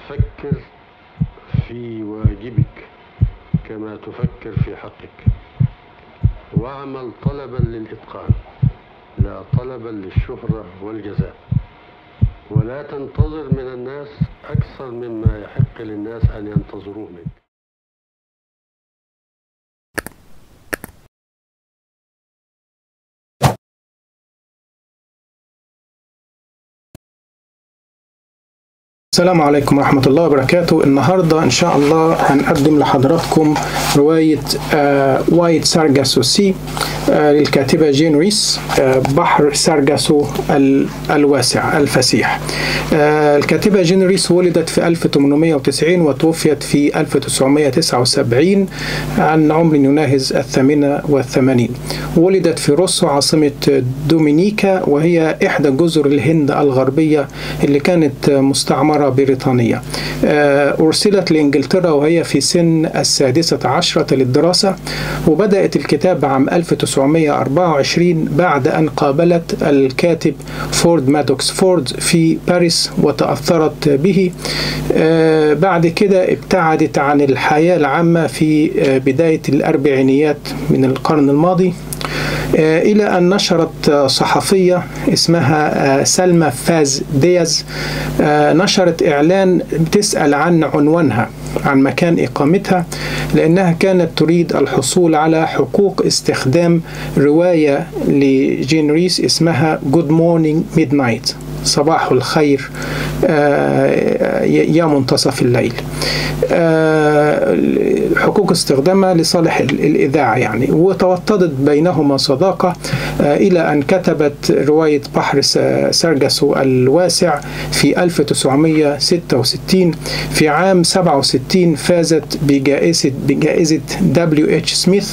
فكر في واجبك كما تفكر في حقك واعمل طلبا للإتقان لا طلبا للشهرة والجزاء ولا تنتظر من الناس أكثر مما يحق للناس أن ينتظروه منك السلام عليكم ورحمة الله وبركاته النهاردة إن شاء الله هنقدم لحضراتكم رواية وايت سارجاسو سي للكاتبة جين ريس آه، بحر سارجاسو ال- الواسع الفسيح آه، الكاتبة جين ريس ولدت في 1890 وتوفيت في 1979 عن عمر يناهز الثامنة والثمانين ولدت في روسو عاصمة دومينيكا وهي إحدى جزر الهند الغربية اللي كانت مستعمرة بريطانية آه، أرسلت لإنجلترا وهي في سن السادسة عشرة للدراسة وبدأت الكتابة عام 1924 بعد أن قابلت الكاتب فورد مادوكس فورد في باريس وتأثرت به آه، بعد كده ابتعدت عن الحياة العامة في آه، بداية الأربعينيات من القرن الماضي آه، إلى أن نشرت آه، صحفية اسمها آه، سلمى فاز دياز آه، نشرت إعلان بتسأل عن عنوانها عن مكان إقامتها لأنها كانت تريد الحصول على حقوق استخدام رواية لجين ريس اسمها Good Morning Midnight صباح الخير آه، يا منتصف الليل آه، حقوق استخدامها لصالح ال- الإذاعة يعني وتوطدت بينهما صداقة آه، إلى أن كتبت رواية بحر س- سرجسو الواسع في 1966 في عام 67 فازت بجائزة بجائزة دبليو اتش سميث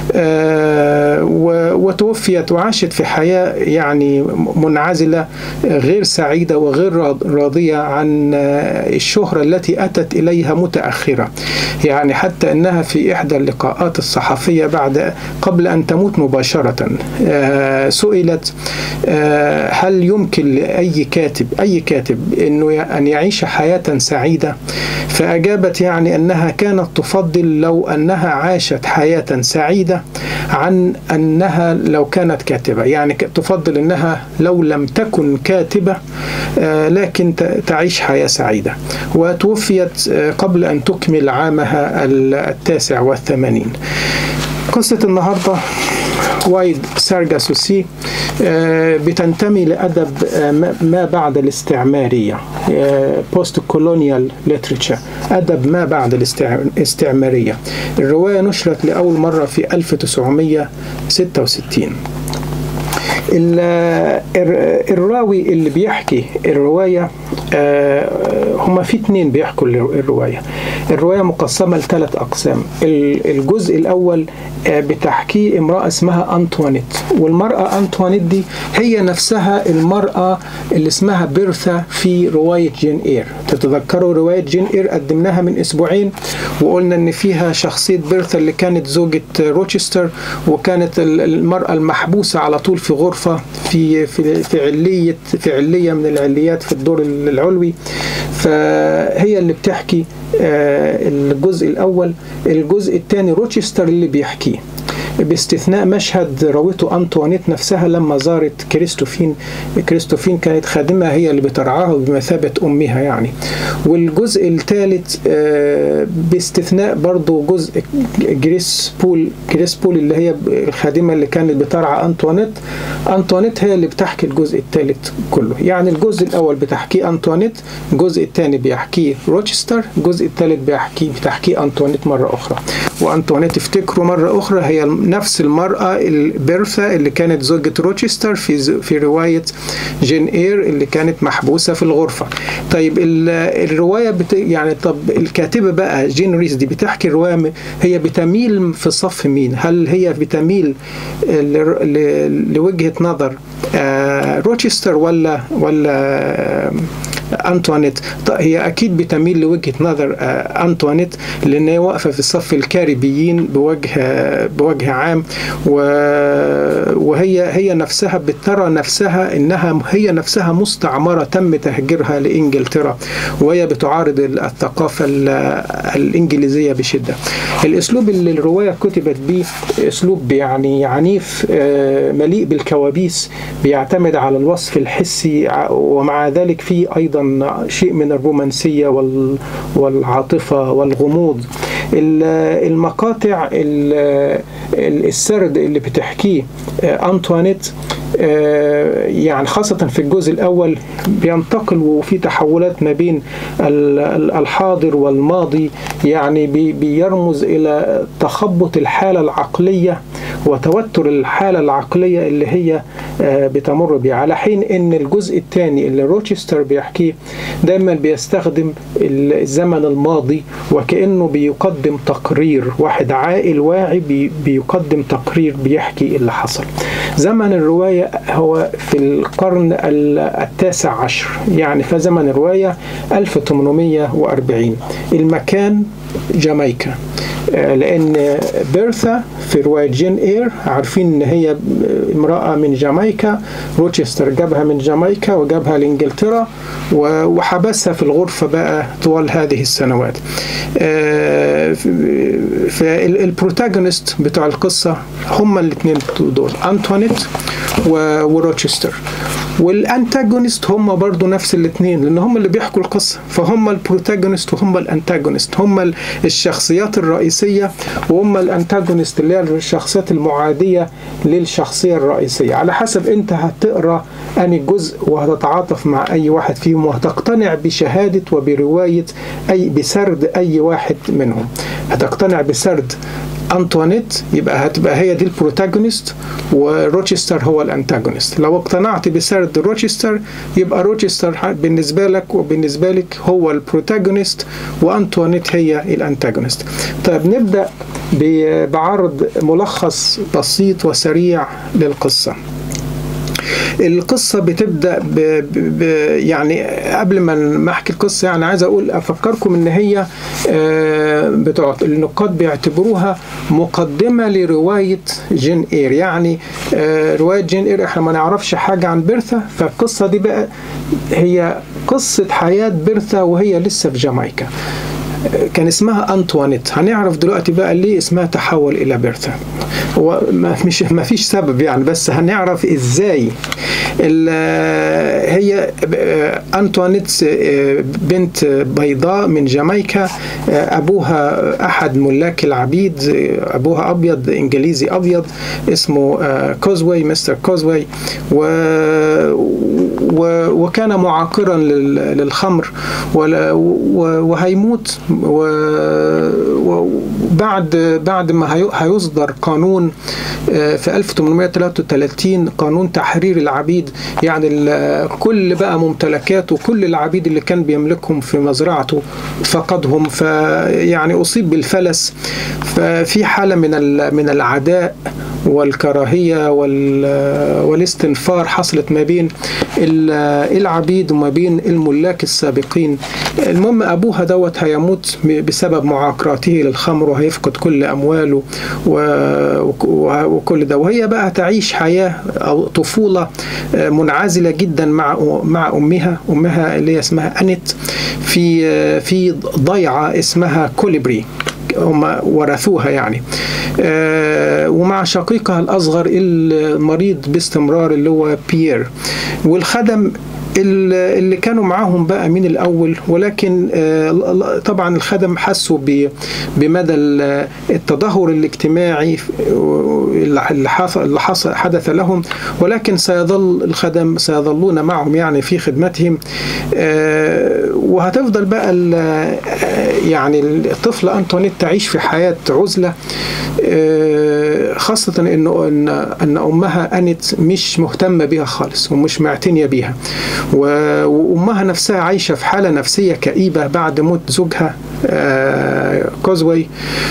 آه، و- وتوفيت وعاشت في حياة يعني منعزلة غير سعيدة وغير راض- راضية عن آه، الشهرة التي أتت إليها متأخرة يعني حتى أنها في إحدى اللقاءات الصحفية بعد قبل أن تموت مباشرة آه، سئلت آه، هل يمكن لأي كاتب أي كاتب أنه ي- أن يعيش حياة سعيدة فأجابت يعني أنها كانت تفضل لو أنها عاشت حياة سعيدة عن أنها لو كانت كاتبة يعني ك- تفضل أنها لو لم تكن كاتبة آه، لكن ت- تعيش حياة سعيدة وتوفيت آه، قبل أن تكمل عامها ال- التاسع والثمانين قصة النهاردة وايد سارجاسوسي آه، بتنتمي لأدب آه، ما- ما بعد الاستعمارية بوست كولونيال ليتريتشر أدب ما بعد الاستعمارية الرواية نشرت لأول مرة في 1966 ال- الر- الراوي اللي بيحكي الرواية آه، هما في اتنين بيحكوا الر- الرواية الرواية مقسمة لثلاث أقسام ال- الجزء الأول آه، بتحكيه امرأة اسمها أنطوانيت والمرأة أنطوانيت دي هي نفسها المرأة اللي اسمها بيرثا في رواية جين إير تتذكروا رواية جين إير قدمناها من أسبوعين وقلنا إن فيها شخصية بيرثا اللي كانت زوجة روتشستر وكانت ال- المرأة المحبوسة على طول في غرفة في في في علية في علية من العليات في الدور العلوي فهي اللي بتحكي آه، الجزء الأول الجزء الثاني روتشستر اللي بيحكيه باستثناء مشهد راوته أنطوانيت نفسها لما زارت كريستوفين كريستوفين كانت خادمة هي اللي بترعاها بمثابة أمها يعني والجزء الثالث آه، باستثناء برضو جزء جريس بول جريس بول اللي هي الخادمة اللي كانت بترعى أنطوانيت أنطوانيت هي اللي بتحكي الجزء الثالث كله يعني الجزء الأول بتحكيه أنطوانيت الجزء الثاني بيحكيه روتشستر الجزء الثالث بيحكيه بتحكيه أنطوانيت مرة أخرى وأنطوانيت افتكروا مرة أخرى هي نفس المرأة البيرثا اللي كانت زوجة روتشستر في ز- في رواية جين إير اللي كانت محبوسة في الغرفة طيب ال- الرواية بت يعني طب الكاتبة بقى جين ريس دي بتحكي الرواية م- هي بتميل في صف مين هل هي بتميل ل- ل- لوجهة نظر آه، روتشستر ولا ولا أنطوانيت هي أكيد بتميل لوجهة نظر أنطوانيت لأن هي واقفة في صف الكاريبيين بوجه بوجه عام وهي هي نفسها بترى نفسها إنها هي نفسها مستعمرة تم تهجيرها لإنجلترا وهي بتعارض الثقافة الإنجليزية بشدة الأسلوب اللي الرواية كتبت به أسلوب يعني عنيف مليء بالكوابيس بيعتمد على الوصف الحسي ومع ذلك فيه أيضا شيء من الرومانسية والعاطفة والغموض المقاطع السرد اللي بتحكيه أنطوانيت يعني خاصة في الجزء الأول بينتقل وفي تحولات ما بين الحاضر والماضي يعني بيرمز إلى تخبط الحالة العقلية وتوتر الحالة العقلية اللي هي بتمر بها على حين ان الجزء الثاني اللي روتشستر بيحكيه دايما بيستخدم الزمن الماضي وكأنه بيقدم تقرير واحد عاقل واعي بيقدم تقرير بيحكي اللي حصل زمن الرواية هو في القرن التاسع عشر يعني في زمن الرواية 1840 المكان جامايكا لان بيرثا في روايه جين اير عارفين ان هي امراه من جامايكا روتشستر جابها من جامايكا وجابها لانجلترا وحبسها في الغرفه بقى طوال هذه السنوات فالبروتاغونست بتوع القصه هم الاثنين دول انطوانيت وروتشستر والانتاجونست هم برضو نفس الاثنين لان هم اللي بيحكوا القصه فهم البروتاجونست وهم الانتاجونست هم الشخصيات الرئيسيه وهم الانتاجونست اللي هي الشخصيات المعاديه للشخصيه الرئيسيه على حسب انت هتقرا اني جزء وهتتعاطف مع اي واحد فيهم وهتقتنع بشهاده وبروايه اي بسرد اي واحد منهم هتقتنع بسرد انطوانيت يبقى هتبقى هي دي البروتاجونست وروتشستر هو الانتاجونست لو اقتنعت بسرد روتشستر يبقى روتشستر بالنسبه لك وبالنسبه لك هو البروتاجونست وانطوانيت هي الانتاجونست طيب نبدا بعرض ملخص بسيط وسريع للقصه القصة بتبدأ ب... ب... يعني قبل ما احكي القصة يعني عايز اقول افكركم ان هي بتوع النقاد بيعتبروها مقدمة لرواية جين اير يعني رواية جين اير احنا ما نعرفش حاجة عن بيرثا فالقصة دي بقى هي قصة حياة بيرثا وهي لسه في جامايكا كان اسمها انطوانيت هنعرف دلوقتي بقى ليه اسمها تحول الى بيرثا هو ما مش ما فيش سبب يعني بس هنعرف ازاي هي انطوانيت بنت بيضاء من جامايكا ابوها احد ملاك العبيد ابوها ابيض انجليزي ابيض اسمه كوزواي مستر كوزواي و وكان معاقرا للخمر وهيموت وبعد بعد ما هيصدر قانون في 1833 قانون تحرير العبيد يعني كل بقى ممتلكاته كل العبيد اللي كان بيملكهم في مزرعته فقدهم فيعني اصيب بالفلس ففي حاله من من العداء والكراهيه والاستنفار حصلت ما بين العبيد وما بين الملاك السابقين المهم ابوها دوت هيموت بسبب معاقراته للخمر وهيفقد كل امواله وكل ده وهي بقى تعيش حياه او طفوله منعزله جدا مع مع امها امها اللي هي اسمها انت في في ضيعه اسمها كوليبري هم ورثوها يعني آه ومع شقيقها الأصغر المريض باستمرار اللي هو بيير والخدم اللي كانوا معاهم بقى من الاول ولكن طبعا الخدم حسوا بمدى التدهور الاجتماعي اللي حصل اللي حصل حدث لهم ولكن سيظل الخدم سيظلون معهم يعني في خدمتهم وهتفضل بقى يعني الطفله انطونيت تعيش في حياه عزله خاصه انه ان ان امها انت مش مهتمه بيها خالص ومش معتنيه بيها وامها نفسها عايشه في حاله نفسيه كئيبه بعد موت زوجها كوزواي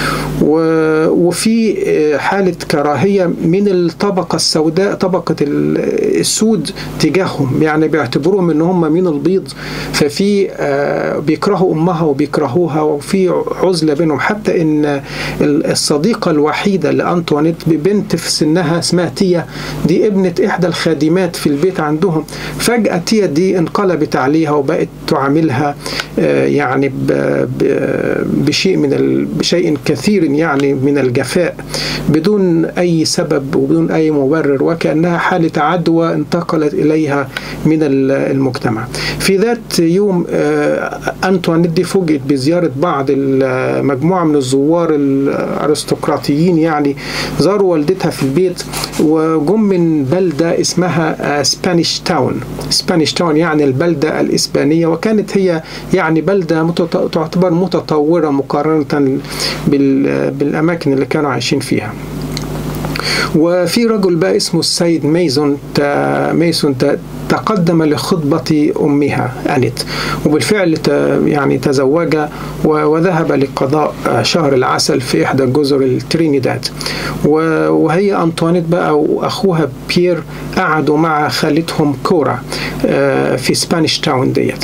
وفي حالة كراهية من الطبقة السوداء طبقة السود تجاههم يعني بيعتبروهم ان هم من البيض ففي بيكرهوا امها وبيكرهوها وفي عزلة بينهم حتى ان الصديقة الوحيدة لأنطوانيت ببنت في سنها اسمها تيا دي ابنة إحدى الخادمات في البيت عندهم فجأة تيا دي انقلبت عليها وبقت تعاملها يعني بشيء من بشيء كثير يعني من الجفاء بدون أي سبب وبدون أي مبرر وكأنها حالة عدوى انتقلت إليها من المجتمع في ذات يوم أنطوانيت دي فوجئت بزيارة بعض مجموعة من الزوار الأرستقراطيين يعني زاروا والدتها في البيت وجم من بلدة اسمها سبانيش تاون سبانيش تاون يعني البلدة الإسبانية وكانت هي يعني بلدة تعتبر متطورة مقارنة بالأماكن اللي كانوا عايشين فيها وفي رجل بقى اسمه السيد ميزون تا ميسون تا تقدم لخطبة أمها أنيت وبالفعل يعني تزوج وذهب لقضاء شهر العسل في إحدى جزر الترينيداد وهي أنطوانيت بقى وأخوها بيير قعدوا مع خالتهم كورا في سبانيش تاون ديت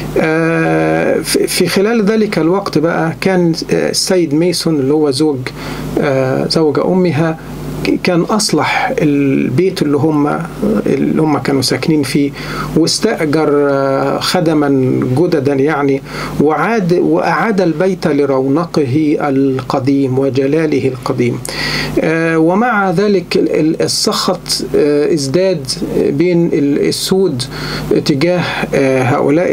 في خلال ذلك الوقت بقى كان السيد ميسون اللي هو زوج زوج أمها كان اصلح البيت اللي هم اللي هم كانوا ساكنين فيه واستاجر خدما جددا يعني وعاد واعاد البيت لرونقه القديم وجلاله القديم ومع ذلك السخط ازداد بين السود تجاه هؤلاء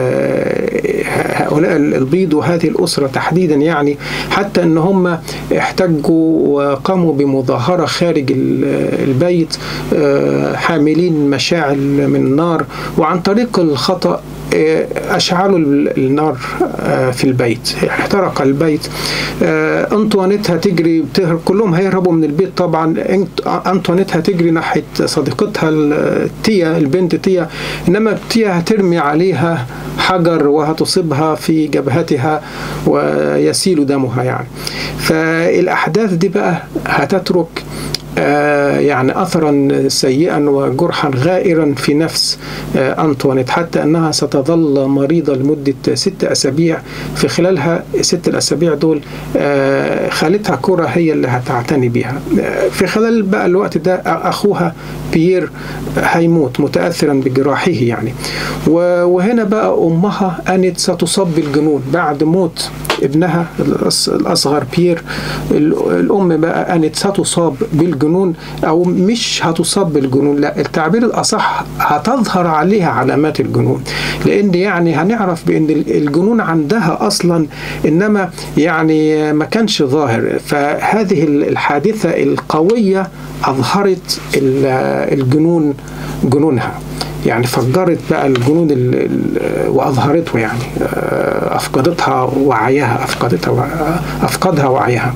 هؤلاء البيض وهذه الاسره تحديدا يعني حتى ان هم احتجوا وقاموا بمظاهره خارج البيت حاملين مشاعل من نار وعن طريق الخطأ أشعلوا النار في البيت احترق البيت أنطوانيت هتجري كلهم هيهربوا من البيت طبعا أنطوانيت هتجري ناحية صديقتها تيا البنت تيا إنما تيا هترمي عليها حجر وهتصيبها في جبهتها ويسيل دمها يعني فالأحداث دي بقى هتترك آه يعني اثرا سيئا وجرحا غائرا في نفس آه انطوانيت حتى انها ستظل مريضه لمده ست اسابيع في خلالها ست الاسابيع دول آه خالتها كوره هي اللي هتعتني بها في خلال بقى الوقت ده اخوها بيير هيموت متاثرا بجراحه يعني وهنا بقى امها انت ستصاب بالجنون بعد موت ابنها الاصغر بيير الام بقى انت ستصاب بالجنون او مش هتصاب بالجنون لا التعبير الاصح هتظهر عليها علامات الجنون لان يعني هنعرف بان الجنون عندها اصلا انما يعني ما كانش ظاهر فهذه الحادثه القويه اظهرت الجنون جنونها يعني فجرت بقى الجنون واظهرته يعني افقدتها وعيها افقدتها افقدها وعيها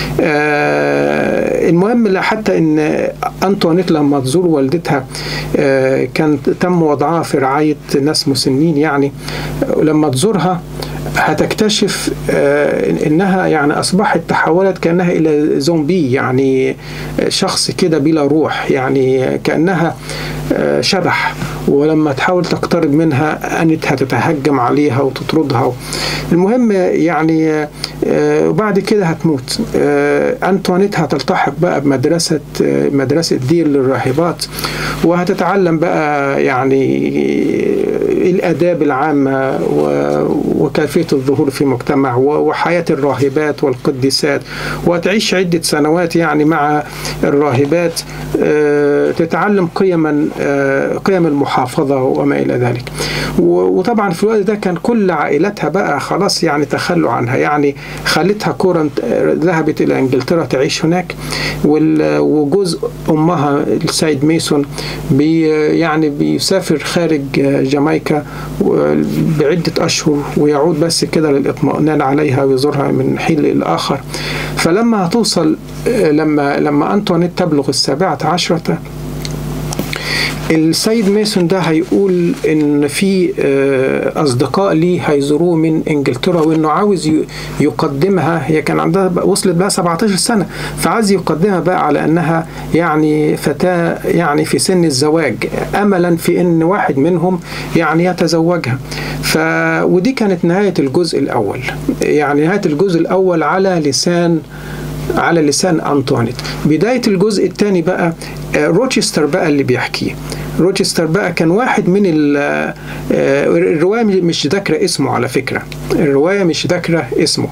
المهم حتى ان انطوانيت لما تزور والدتها كان تم وضعها في رعايه ناس مسنين يعني لما تزورها هتكتشف انها يعني اصبحت تحولت كانها الى زومبي يعني شخص كده بلا روح يعني كانها شبح ولما تحاول تقترب منها انت هتتهجم عليها وتطردها المهم يعني وبعد كده هتموت انطوانيت هتلتحق بقى بمدرسه مدرسه دير للراهبات وهتتعلم بقى يعني الاداب العامه وكيفيه الظهور في مجتمع وحياه الراهبات والقديسات وتعيش عده سنوات يعني مع الراهبات تتعلم قيما قيم المحافظه وما الى ذلك وطبعا في الوقت ده كان كل عائلتها بقى خلاص يعني تخلوا عنها يعني خالتها كورا ذهبت الى انجلترا تعيش هناك وجوز امها السيد ميسون بي يعني بيسافر خارج جامايكا بعده اشهر ويعود بس كده للاطمئنان عليها ويزورها من حين للاخر فلما هتوصل لما لما انطوانيت تبلغ السابعه عشره السيد ميسون ده هيقول ان في آه، اصدقاء ليه هيزوروه من انجلترا وانه عاوز ي- يقدمها هي كان عندها بقى- وصلت بقى 17 سنه فعايز يقدمها بقى على انها يعني فتاه يعني في سن الزواج املا في ان واحد منهم يعني يتزوجها ف ودي كانت نهايه الجزء الاول يعني نهايه الجزء الاول على لسان على لسان أنطوانيت بداية الجزء الثاني بقى آه، روتشستر بقى اللي بيحكيه روتشستر بقى كان واحد من ال- آه، الرواية مش ذاكرة اسمه على فكرة الرواية مش ذاكرة اسمه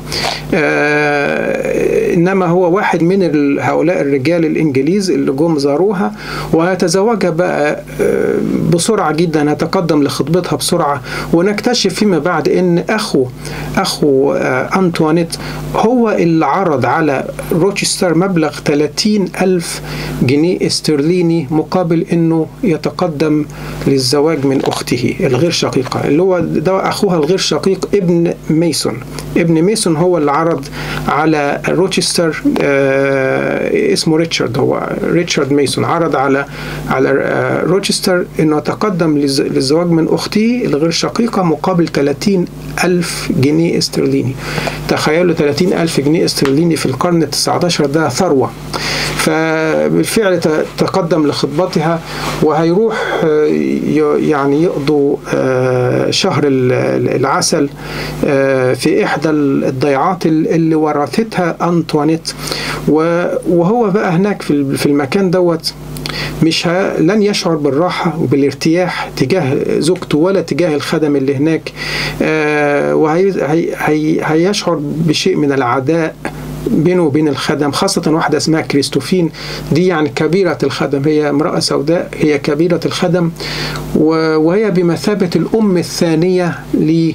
آه، إنما هو واحد من ال- هؤلاء الرجال الإنجليز اللي جم زاروها وهيتزوجها بقى آه، بسرعة جدا هتقدم لخطبتها بسرعة ونكتشف فيما بعد إن أخو أخو آه، أنطوانيت هو اللي عرض على روتشستر مبلغ 30 ألف جنيه استرليني مقابل أنه يتقدم للزواج من أخته الغير شقيقة اللي هو ده أخوها الغير شقيق ابن ميسون ابن ميسون هو اللي عرض على روتشستر آه اسمه ريتشارد هو ريتشارد ميسون عرض على على آه روتشستر انه يتقدم للز- للزواج من اخته الغير شقيقه مقابل 30 ألف جنيه استرليني تخيلوا 30 ألف جنيه استرليني في القرن ال 19 ده ثروة فبالفعل ت- تقدم لخطبتها وهيروح آه، ي- يعني يقضوا آه، شهر ال- ال- العسل آه، في إحدى الضيعات ال- اللي ورثتها أنطوانيت و- وهو بقى هناك في ال- في المكان دوت مش ه... لن يشعر بالراحة وبالارتياح تجاه زوجته ولا تجاه الخدم اللي هناك آه وهي هي... هي... هيشعر بشيء من العداء بينه وبين الخدم خاصة واحدة اسمها كريستوفين دي يعني كبيرة الخدم هي امرأة سوداء هي كبيرة الخدم و... وهي بمثابة الأم الثانية ل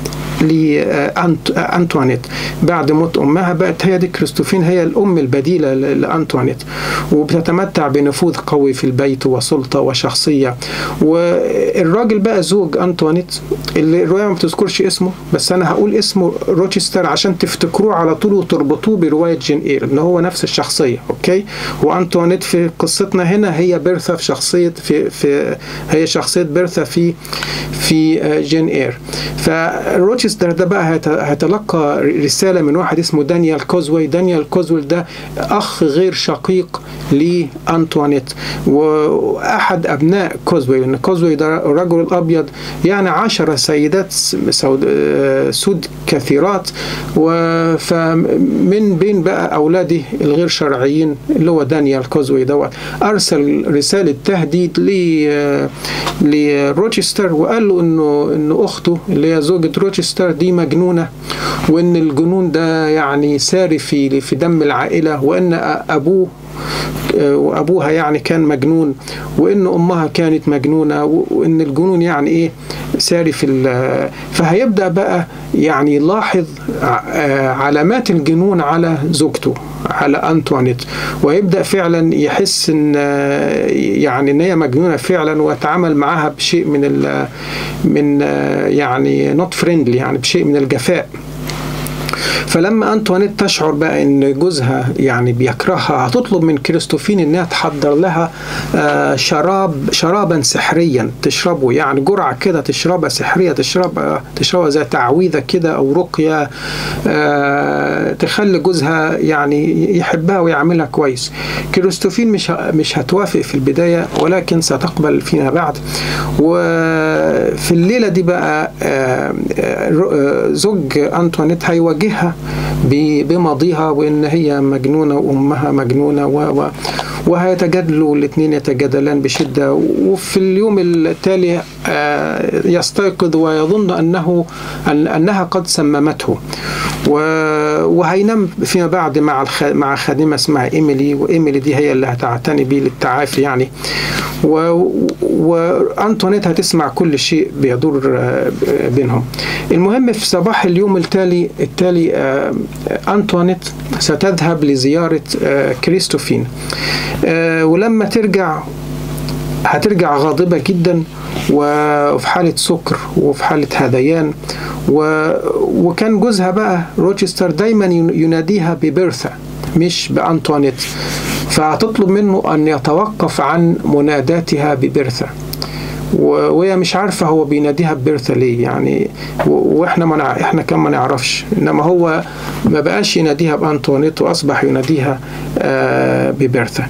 لأنطوانيت بعد موت أمها بقت هي دي كريستوفين هي الأم البديلة ل- لأنطوانيت وبتتمتع بنفوذ قوي في البيت وسلطة وشخصية والراجل بقى زوج أنطوانيت اللي الرواية ما بتذكرش اسمه بس أنا هقول اسمه روتشستر عشان تفتكروه على طول وتربطوه برواية جين إير إن هو نفس الشخصية أوكي وأنطوانيت في قصتنا هنا هي بيرثا في شخصية في في هي شخصية بيرثا في في آه، جين إير فروتشستر ده بقى هيت- هيتلقى رسالة من واحد اسمه دانيال كوزوي دانيال كوزوي ده أخ غير شقيق لأنطوانيت وأحد أبناء كوزوي لأن كوزوي ده الرجل الأبيض يعني عشر سيدات سود, آه، سود كثيرات و- فمن بين بقى أولاده الغير شرعيين اللي هو دانيال كوزوي دوت أرسل رسالة تهديد ل لروتشستر وقال له انه ان اخته اللي هي زوجة روتشستر دي مجنونة وان الجنون ده يعني ساري في في دم العائلة وان ابوه آه، وابوها يعني كان مجنون وان امها كانت مجنونه و- وان الجنون يعني ايه ساري في ال- فهيبدا بقى يعني يلاحظ ع- آه، علامات الجنون على زوجته على انطوانيت ويبدا فعلا يحس ان آه، يعني ان هي مجنونه فعلا ويتعامل معاها بشيء من ال من آه، يعني نوت فريندلي يعني بشيء من الجفاء فلما انطوانيت تشعر بقى ان جوزها يعني بيكرهها هتطلب من كريستوفين انها تحضر لها آه، شراب شرابا سحريا تشربه يعني جرعه كده تشربها سحريه تشربها تشربها زي تعويذه كده او رقيه آه، تخلي جوزها يعني يحبها ويعملها كويس كريستوفين مش ه- مش هتوافق في البدايه ولكن ستقبل فيما بعد وفي الليله دي بقى آه، آه، زوج انطوانيت هيواجهها ب- بماضيها وان هي مجنونه وامها مجنونه و و وهيتجادلوا الاثنين يتجادلان بشده وفي اليوم التالي آه، يستيقظ ويظن انه أن انها قد سممته و- وهينام فيما بعد مع الخ... مع خادمه اسمها ايميلي وايميلي دي هي اللي هتعتني بيه للتعافي يعني و... وانطوانيت هتسمع كل شيء بيدور آه، بينهم المهم في صباح اليوم التالي التالي آه، انطوانيت ستذهب لزياره آه، كريستوفين آه، ولما ترجع هترجع غاضبة جدا وفي حالة سكر وفي حالة هذيان و... وكان جوزها بقى روتشستر دايما يناديها ببيرثا مش بأنطوانيت فهتطلب منه أن يتوقف عن مناداتها ببرثة وهي مش عارفه هو بيناديها ببيرثا ليه يعني واحنا ما نع... احنا كمان ما نعرفش انما هو ما بقاش يناديها بانطوانيت واصبح يناديها آه ببيرثا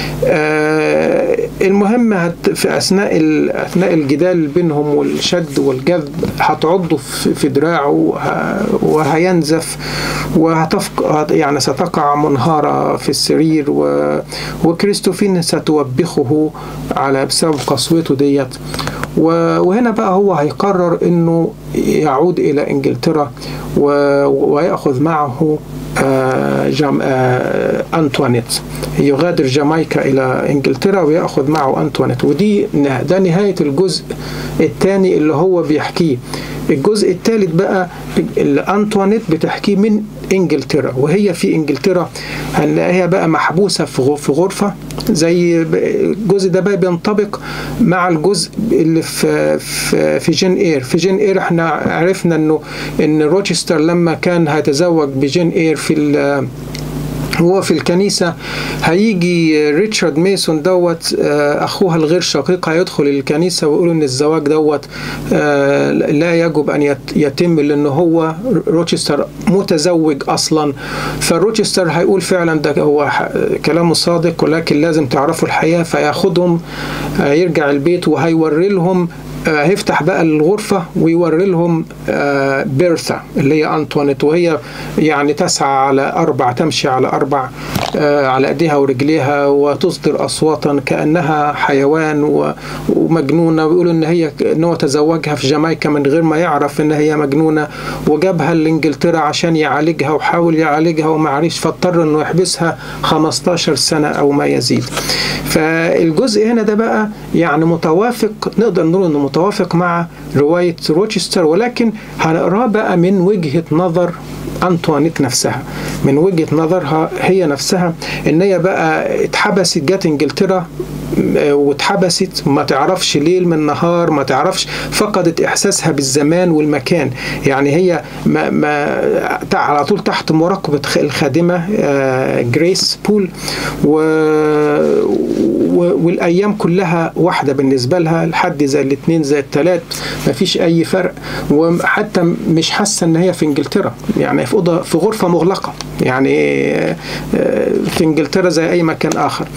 آه المهم في اثناء اثناء الجدال بينهم والشد والجذب هتعضه في دراعه وهينزف وهتفق يعني ستقع منهارة في السرير و... وكريستوفين ستوبخه على بسبب قسوته ديت وهنا بقى هو هيقرر انه يعود الى انجلترا و... وياخذ معه جام... أنطوانيت يغادر جامايكا إلى إنجلترا ويأخذ معه أنطوانيت ودي ده نهاية الجزء الثاني اللي هو بيحكيه الجزء الثالث بقى اللي أنطوانيت بتحكيه من انجلترا وهي في انجلترا هنلاقيها بقى محبوسه في غرفه زي الجزء ده بقى بينطبق مع الجزء اللي في في, في جين اير في جين اير احنا عرفنا انه ان روتشستر لما كان هيتزوج بجين اير في هو في الكنيسة هيجي ريتشارد ميسون دوت أخوها الغير شقيق هيدخل الكنيسة ويقول إن الزواج دوت لا يجب أن يتم لأن هو روتشستر متزوج أصلا فروتشستر هيقول فعلا ده هو كلامه صادق ولكن لازم تعرفوا الحياة فياخدهم يرجع البيت وهيوري لهم هيفتح بقى الغرفة ويوري لهم بيرثا اللي هي أنطوانيت وهي يعني تسعى على أربع تمشي على أربع على أيديها ورجليها وتصدر أصواتا كأنها حيوان ومجنونة ويقولوا إن هي إن هو تزوجها في جامايكا من غير ما يعرف إن هي مجنونة وجابها لإنجلترا عشان يعالجها وحاول يعالجها وما عرفش فاضطر إنه يحبسها 15 سنة أو ما يزيد فالجزء هنا ده بقى يعني متوافق نقدر نقول إنه متوافق مع رواية روتشستر ولكن هنقراه بقى من وجهة نظر أنطوانيت نفسها من وجهة نظرها هي نفسها إن هي بقى اتحبست جت إنجلترا واتحبست ما تعرفش ليل من نهار ما تعرفش فقدت إحساسها بالزمان والمكان يعني هي ما, ما على طول تحت مراقبة الخادمة جريس بول و والايام كلها واحده بالنسبه لها الحد زي الاثنين زي الثلاث ما فيش اي فرق وحتى مش حاسه ان هي في انجلترا يعني في اوضه في غرفه مغلقه يعني في انجلترا زي اي مكان اخر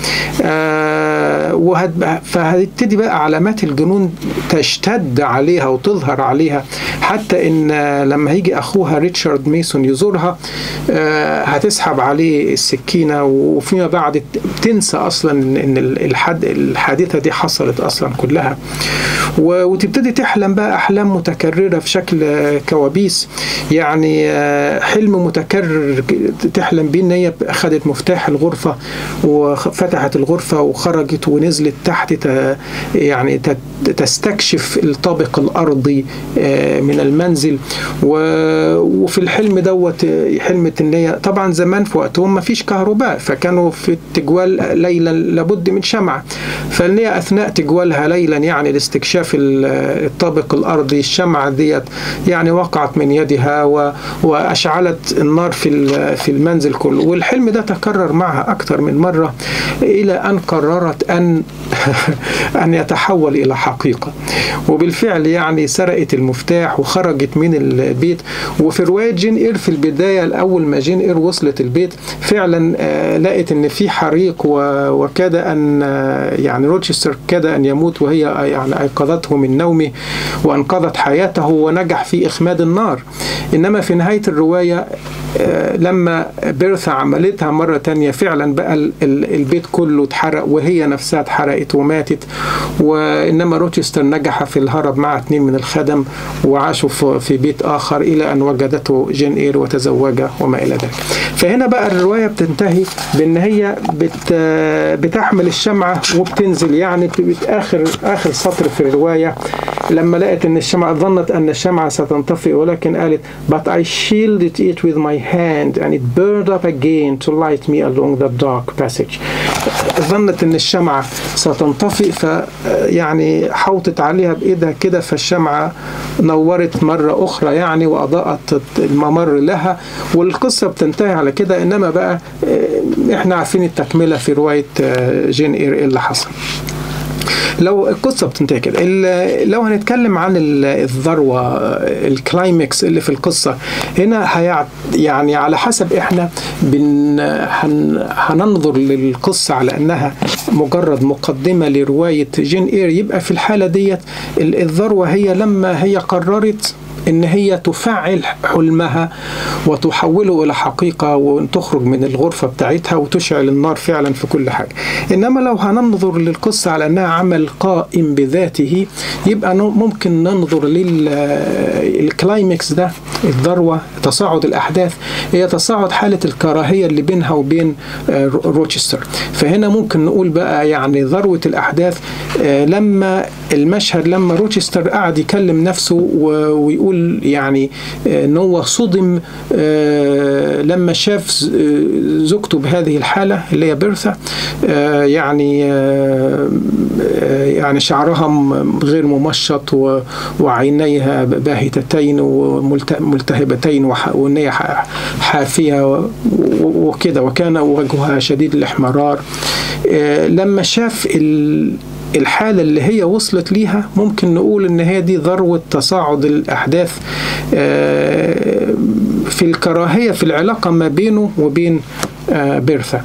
فهتبتدي بقى علامات الجنون تشتد عليها وتظهر عليها حتى ان لما هيجي اخوها ريتشارد ميسون يزورها هتسحب عليه السكينه وفيما بعد تنسى اصلا ان الحد الحادثه دي حصلت اصلا كلها وتبتدي تحلم بقى احلام متكرره في شكل كوابيس يعني حلم متكرر تحلم بيه ان هي اخذت مفتاح الغرفه وفتحت الغرفه وخرجت ونزلت تحت يعني تستكشف الطابق الارضي من المنزل وفي الحلم دوت حلمت ان هي طبعا زمان في وقتهم ما فيش كهرباء فكانوا في التجوال ليلا لابد من شمعة فان هي اثناء تجوالها ليلا يعني لاستكشاف الطابق الارضي الشمعة ديت يعني وقعت من يدها واشعلت النار في في المنزل كله والحلم ده تكرر معها اكثر من مره الى ان قررت ان ان يتحول الى حقيقه وبالفعل يعني سرقت المفتاح وخرجت من البيت وفي روايه جين اير في البدايه الاول ما جين اير وصلت البيت فعلا لقت ان في حريق وكاد ان يعني روتشستر كاد ان يموت وهي يعني ايقظته من نومه وانقذت حياته ونجح في اخماد النار انما في نهايه الروايه لما بيرثا عملتها مرة تانية فعلا بقى البيت كله اتحرق وهي نفسها اتحرقت وماتت وإنما روتشستر نجح في الهرب مع اثنين من الخدم وعاشوا في بيت آخر إلى أن وجدته جين إير وتزوجه وما إلى ذلك فهنا بقى الرواية بتنتهي بأن هي بت بتحمل الشمعة وبتنزل يعني آخر آخر سطر في الرواية لما لقت أن الشمعة ظنت أن الشمعة ستنطفئ ولكن قالت but I shielded it with my hand and it burned up again to light me along the dark passage ظنت ان الشمعة ستنطفئ فيعني حوطت عليها بايدها كده فالشمعة نورت مرة اخرى يعني واضاءت الممر لها والقصة بتنتهي على كده انما بقى احنا عارفين التكملة في رواية جين اير ايه اللي حصل لو القصه بتنتهي كده ال- لو هنتكلم عن ال- الذروه الكلايمكس اللي في القصه هنا هيع يعني على حسب احنا بن هن هننظر للقصه على انها مجرد مقدمه لروايه جين اير يبقى في الحاله ديت ال- الذروه هي لما هي قررت ان هي تفعل حلمها وتحوله الى حقيقه وتخرج من الغرفه بتاعتها وتشعل النار فعلا في كل حاجه انما لو هننظر للقصه على انها عمل قائم بذاته يبقى نو- ممكن ننظر للكلايمكس ده الذروه تصاعد الاحداث هي تصاعد حاله الكراهيه اللي بينها وبين آه، رو- روتشستر فهنا ممكن نقول بقى يعني ذروه الاحداث آه، لما المشهد لما روتشستر قعد يكلم نفسه و- ويقول يعني آه، ان هو صدم آه، لما شاف ز- آه، زوجته بهذه الحاله اللي هي بيرثا آه، يعني آه، آه، يعني شعرها م- غير ممشط و- وعينيها باهتتين وملتهبتين وح- وان هي ح- حافيه و- و- وكده وكان وجهها شديد الاحمرار آه، لما شاف ال الحالة اللي هي وصلت ليها ممكن نقول إن هي دي ذروة تصاعد الأحداث آه، في الكراهية في العلاقة ما بينه وبين آه، بيرثا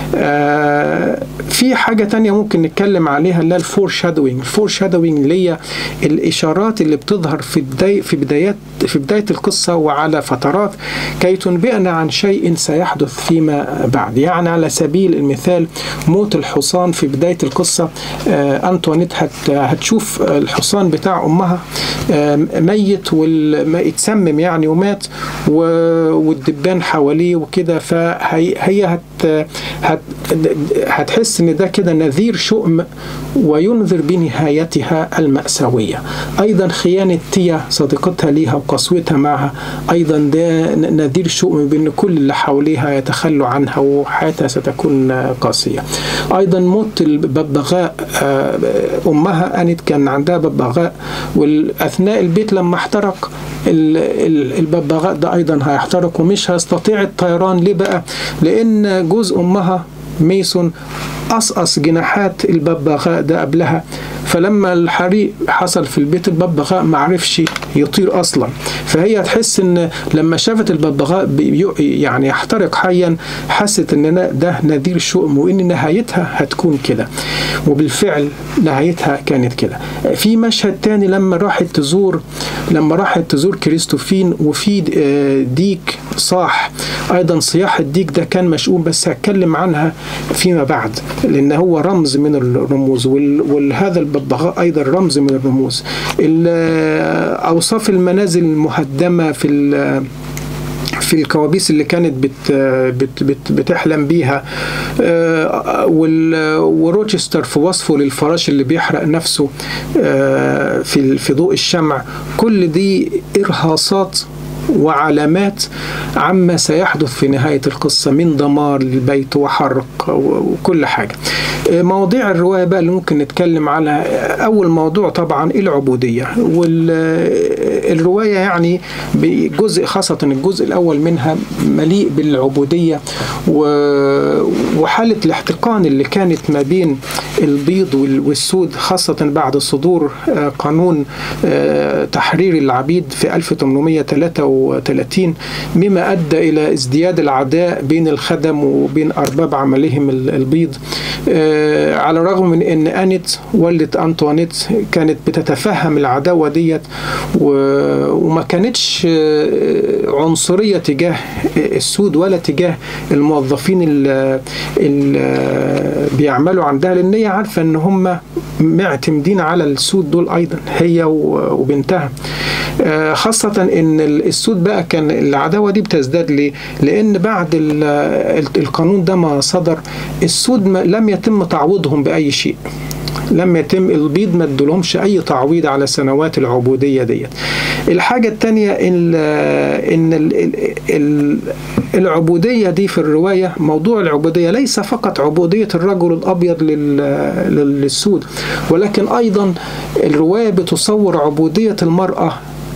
آه، في حاجة تانية ممكن نتكلم عليها اللي هي الفور شادوينج الفور شادوينج اللي هي الإشارات اللي بتظهر في بداية في بدايات في بداية القصة وعلى فترات كي تنبئنا عن شيء سيحدث فيما بعد يعني على سبيل المثال موت الحصان في بداية القصة آه، أنطوانيت هت هتشوف الحصان بتاع أمها آه، ميت واتسمم يعني ومات و- والدبان حواليه وكده فهي هي هت هت هتحس ان ده كده نذير شؤم وينذر بنهايتها المأساوية أيضا خيانة تيا صديقتها ليها وقسوتها معها أيضا ده نذير شؤم بأن كل اللي حواليها يتخلوا عنها وحياتها ستكون قاسية أيضا موت الببغاء آه، أمها أنت كان عندها ببغاء وأثناء البيت لما احترق ال- ال- الببغاء ده أيضا هيحترق ومش هيستطيع الطيران ليه بقى؟ لأن جوز أمها ميسون قصقص جناحات الببغاء ده قبلها فلما الحريق حصل في البيت الببغاء ما عرفش يطير اصلا فهي تحس ان لما شافت الببغاء بي- يعني يحترق حيا حست ان ده نذير شؤم وان نهايتها هتكون كده وبالفعل نهايتها كانت كده في مشهد تاني لما راحت تزور لما راحت تزور كريستوفين وفي آه، ديك صاح ايضا صياح الديك ده كان مشؤوم بس هتكلم عنها فيما بعد لان هو رمز من الرموز وال- وهذا الببغاء ايضا رمز من الرموز ال- اوصاف المنازل المهدمه في ال- في الكوابيس اللي كانت بت بت بت بتحلم بيها آه، وال- وروتشستر في وصفه للفراش اللي بيحرق نفسه آه، في في ضوء الشمع كل دي ارهاصات وعلامات عما سيحدث في نهاية القصة من دمار للبيت وحرق وكل حاجة مواضيع الرواية بقى اللي ممكن نتكلم عنها أول موضوع طبعا العبودية والرواية يعني بجزء خاصة الجزء الأول منها مليء بالعبودية و- وحالة الاحتقان اللي كانت ما بين البيض وال- والسود خاصة بعد صدور آه، قانون آه، تحرير العبيد في 1833 مما أدى إلى ازدياد العداء بين الخدم وبين أرباب عملهم ال- البيض آه، على الرغم من أن أنت والدة أنطوانيت كانت بتتفهم العداوة ديت و- وما كانتش آه، عنصرية تجاه السود ولا تجاه الموظفين اللي بيعملوا عندها لأن هي عارفة أن هم معتمدين على السود دول أيضا هي و- وبنتها آه، خاصة ان السود بقى كان العداوة دي بتزداد ليه؟ لان بعد ال- القانون ده ما صدر السود ما- لم يتم تعويضهم بأي شيء لم يتم البيض ما ادولهمش اي تعويض على سنوات العبوديه ديت الحاجه الثانيه ان ان ال- ال- ال- العبوديه دي في الروايه موضوع العبوديه ليس فقط عبوديه الرجل الابيض لل- لل- للسود ولكن ايضا الروايه بتصور عبوديه المراه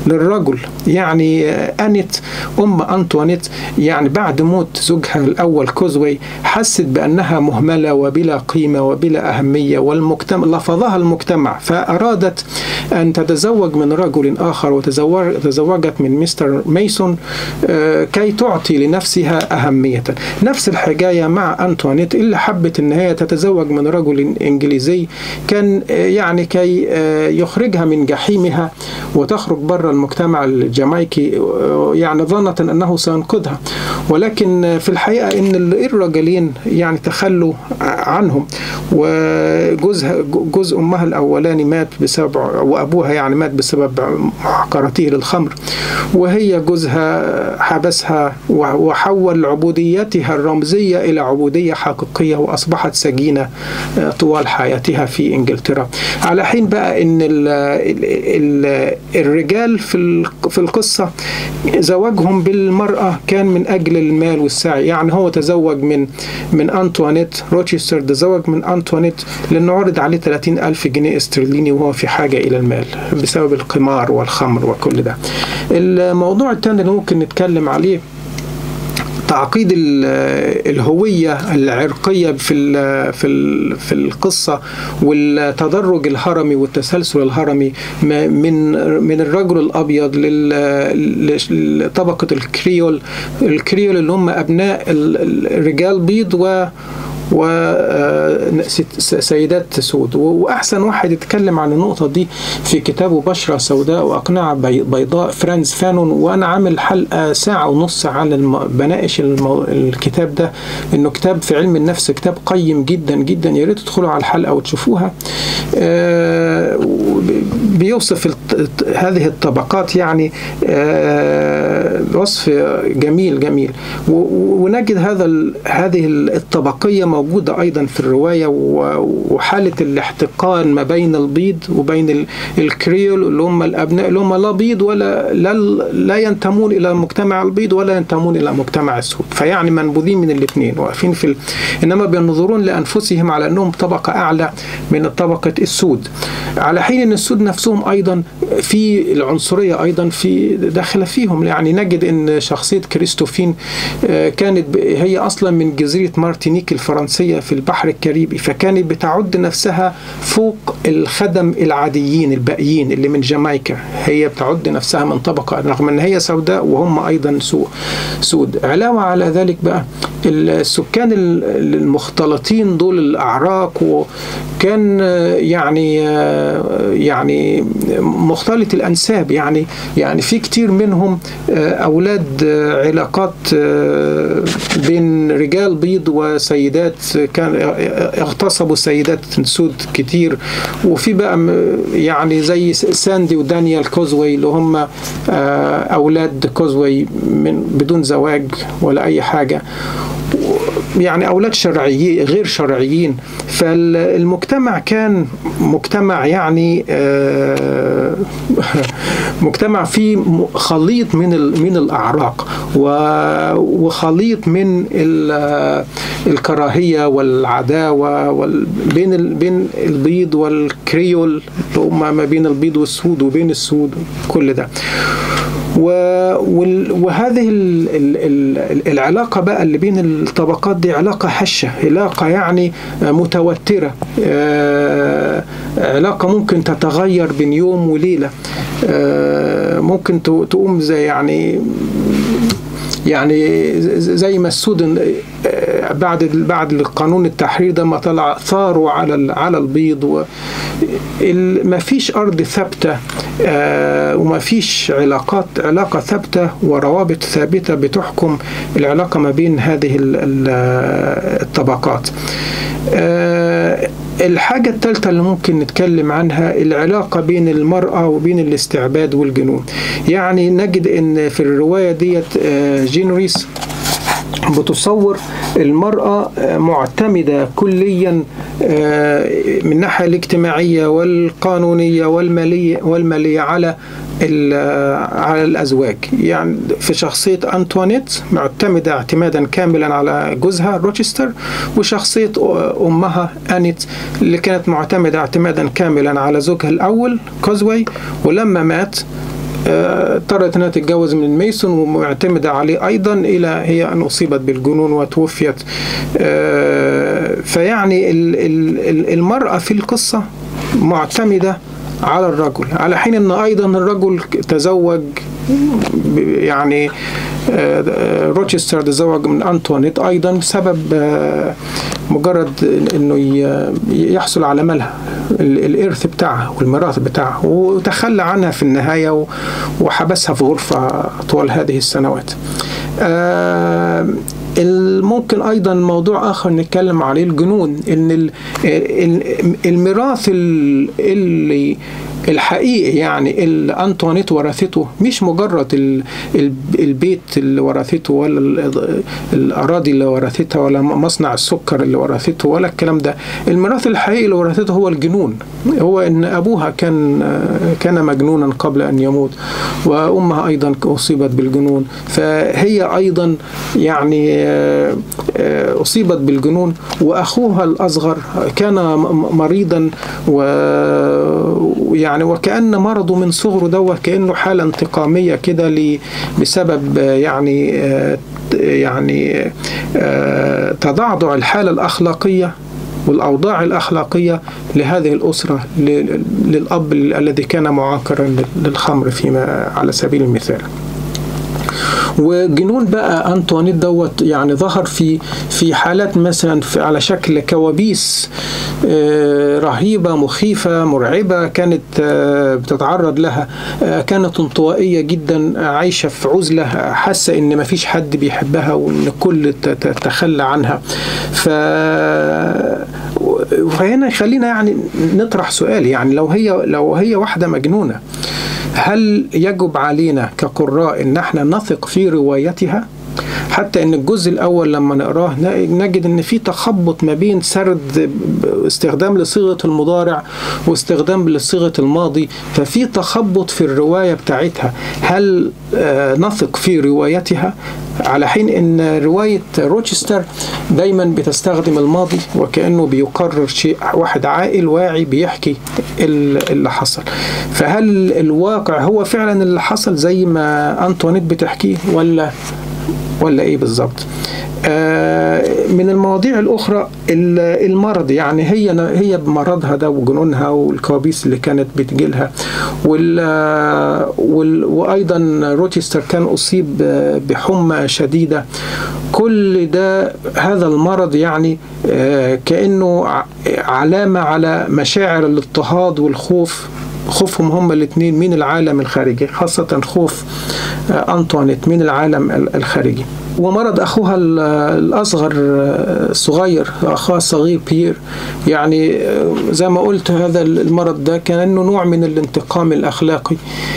للرجل يعني أنت أم أنطوانيت يعني بعد موت زوجها الأول كوزوي حست بأنها مهملة وبلا قيمة وبلا أهمية والمجتمع لفظها المجتمع فأرادت أن تتزوج من رجل آخر وتزوجت من مستر ميسون كي تعطي لنفسها أهمية نفس الحكاية مع أنطوانيت اللي حبت أن هي تتزوج من رجل إنجليزي كان يعني كي يخرجها من جحيمها وتخرج بره المجتمع الجامايكي يعني ظنة أنه سينقذها ولكن في الحقيقة أن الرجلين يعني تخلوا عنهم وجوزها جوز أمها الأولاني مات بسبب وأبوها يعني مات بسبب محاقرته للخمر وهي جوزها حبسها وحول عبوديتها الرمزية إلى عبودية حقيقية وأصبحت سجينة طوال حياتها في إنجلترا على حين بقى أن ال ال الرجال في في القصة زواجهم بالمرأة كان من أجل المال والسعي يعني هو تزوج من من أنطوانيت روتشستر تزوج من أنطوانيت لأنه عرض عليه 30 ألف جنيه استرليني وهو في حاجة إلى المال بسبب القمار والخمر وكل ده الموضوع الثاني اللي ممكن نتكلم عليه تعقيد الهوية العرقية في في في القصة والتدرج الهرمي والتسلسل الهرمي من من الرجل الأبيض لطبقة الكريول الكريول اللي هم أبناء الرجال بيض و وسيدات سود واحسن واحد يتكلم عن النقطه دي في كتابه بشره سوداء واقنعه بيضاء فرانز فانون وانا عامل حلقه ساعه ونص عن الم... بناقش المو... الكتاب ده انه كتاب في علم النفس كتاب قيم جدا جدا يا ريت تدخلوا على الحلقه وتشوفوها آه بيوصف الت... هذه الطبقات يعني آه وصف جميل جميل و... ونجد هذا ال... هذه الطبقيه موجودة أيضا في الرواية وحالة الاحتقان ما بين البيض وبين الكريول اللي هم الأبناء اللي هم لا بيض ولا لا, لا ينتمون إلى مجتمع البيض ولا ينتمون إلى مجتمع السود فيعني منبوذين من الاثنين واقفين في ال... إنما بينظرون لأنفسهم على أنهم طبقة أعلى من طبقة السود على حين أن السود نفسهم أيضا في العنصرية أيضا في داخلة فيهم يعني نجد أن شخصية كريستوفين كانت هي أصلا من جزيرة مارتينيك الفرنسية الفرنسية في البحر الكاريبي فكانت بتعد نفسها فوق الخدم العاديين الباقيين اللي من جامايكا هي بتعد نفسها من طبقة رغم أن هي سوداء وهم أيضا سود علاوة على ذلك بقى السكان المختلطين دول الأعراق وكان يعني يعني مختلط الأنساب يعني يعني في كتير منهم أولاد علاقات بين رجال بيض وسيدات كان اغتصبوا سيدات سود كتير وفي بقى يعني زي ساندي ودانيال كوزوي اللي هم أولاد كوزوي من بدون زواج ولا أي حاجة يعني اولاد شرعيين غير شرعيين فالمجتمع كان مجتمع يعني مجتمع فيه خليط من من الاعراق وخليط من الكراهيه والعداوه بين بين البيض والكريول اللي هم ما بين البيض والسود وبين السود كل ده وهذه العلاقة بقى اللي بين الطبقات دي علاقة هشة علاقة يعني متوترة علاقة ممكن تتغير بين يوم وليلة ممكن تقوم زي يعني يعني زي ما السود بعد بعد القانون التحرير ده ما طلع ثاروا على على البيض ما فيش ارض ثابته وما فيش علاقات علاقه ثابته وروابط ثابته بتحكم العلاقه ما بين هذه الطبقات الحاجة الثالثة اللي ممكن نتكلم عنها العلاقة بين المرأة وبين الاستعباد والجنون يعني نجد ان في الرواية ديت جين ريس بتصور المرأة معتمدة كليا من الناحية الاجتماعية والقانونية والمالية والمالية على على الازواج يعني في شخصيه انطوانيت معتمده اعتمادا كاملا على جوزها روتشستر وشخصيه امها انيت اللي كانت معتمده اعتمادا كاملا على زوجها الاول كوزوي ولما مات اضطرت انها تتجوز من ميسون ومعتمده عليه ايضا الى هي ان اصيبت بالجنون وتوفيت فيعني المراه في القصه معتمده على الرجل على حين ان ايضا الرجل تزوج يعني روتشستر تزوج من انطوانيت ايضا بسبب مجرد انه يحصل على مالها الارث بتاعها والميراث بتاعها وتخلى عنها في النهايه وحبسها في غرفه طوال هذه السنوات. ممكن ايضا موضوع اخر نتكلم عليه الجنون ان الميراث اللي الحقيقي يعني اللي انطوانيت ورثته مش مجرد البيت اللي ورثته ولا الاراضي اللي ورثتها ولا مصنع السكر اللي ورثته ولا الكلام ده الميراث الحقيقي اللي ورثته هو الجنون هو ان ابوها كان كان مجنونا قبل ان يموت وامها ايضا اصيبت بالجنون فهي ايضا يعني اصيبت بالجنون واخوها الاصغر كان مريضا ويعني وكأن مرضه من صغره دوت كأنه حالة انتقامية كده بسبب يعني يعني تضعضع الحالة الأخلاقية والأوضاع الأخلاقية لهذه الأسرة للأب الذي كان معاكرا للخمر فيما على سبيل المثال وجنون بقى انطوانيت دوت يعني ظهر في في حالات مثلا في على شكل كوابيس رهيبه مخيفه مرعبه كانت بتتعرض لها كانت انطوائيه جدا عايشه في عزله حاسه ان ما فيش حد بيحبها وان الكل تخلى عنها ف فهنا يخلينا يعني نطرح سؤال يعني لو هي لو هي واحده مجنونه هل يجب علينا كقراء ان احنا نثق في روايتها حتى ان الجزء الاول لما نقراه نجد ان في تخبط ما بين سرد استخدام لصيغه المضارع واستخدام لصيغه الماضي ففي تخبط في الروايه بتاعتها هل نثق في روايتها على حين ان روايه روتشستر دايما بتستخدم الماضي وكانه بيقرر شيء واحد عاقل واعي بيحكي اللي حصل فهل الواقع هو فعلا اللي حصل زي ما انطوانيت بتحكيه ولا ولا ايه بالظبط من المواضيع الاخرى المرض يعني هي هي بمرضها ده وجنونها والكوابيس اللي كانت بتجيلها وال وايضا روتشستر كان اصيب بحمى شديده كل ده هذا المرض يعني كانه علامه على مشاعر الاضطهاد والخوف خوفهم هم الاثنين من العالم الخارجي خاصة خوف أنطوانيت من العالم الخارجي ومرض أخوها الأصغر الصغير أخوها الصغير بيير يعني زي ما قلت هذا المرض ده كأنه نوع من الانتقام الأخلاقي